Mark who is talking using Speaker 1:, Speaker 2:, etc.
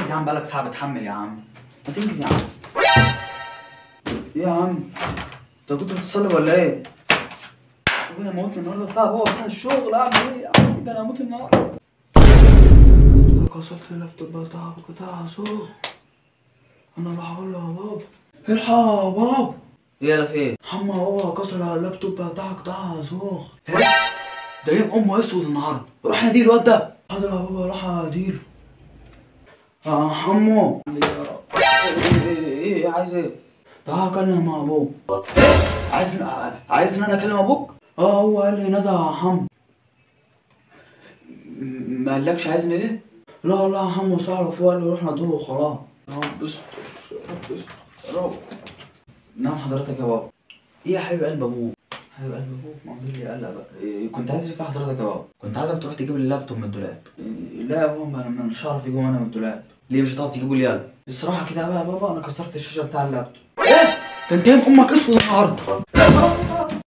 Speaker 1: يا عم بقالك ساعة بتحمل يا عم ما تنجز يا عم ايه يا عم انت كنت بتصلي ولا ايه؟ ابويا موتني النهارده بتاع بابا بتاع الشغل اعمل ايه؟ اعمل ده انا هموت النهارده كسرت اللابتوب بتاعك بتاع سخن انا راح اقول له يا بابا الحق يا بابا ايه يلا في ايه؟ حما هو كسر اللابتوب بتاعك ده سخن ايه؟ ده يوم امه اسود النهارده روح نادي الواد ده حاضر يا بابا راح اديله اه حمو ايه ايه ايه عايز ايه؟ تعال اكلم ابوك عايز عايز ان انا اكلم ابوك؟ اه هو قال لي ندى يا حمو م- ما قالكش عايزني ليه؟ لا لا يا حمو صعب في وقال لي روح ندوله وخلاص يا رب استر يا رب استر يا رب نعم حضرتك يا بابا ايه يا حبيب قلب ابوك؟ حبيب قلب ابوك معمول لي قلق بقى إيه كنت عايز ايه في حضرتك يا بابا؟ كنت عايزك تروح تجيب لي اللابتوب من الدولاب إيه لا يا بابا انا مش هعرف اجيبه انا من الدولاب ليه مش هتعرف تجيبه لي يلا الصراحه كده بقى يا بابا انا كسرت الشاشه بتاع اللابتوب ايه؟ ده انت يوم امك اسود النهارده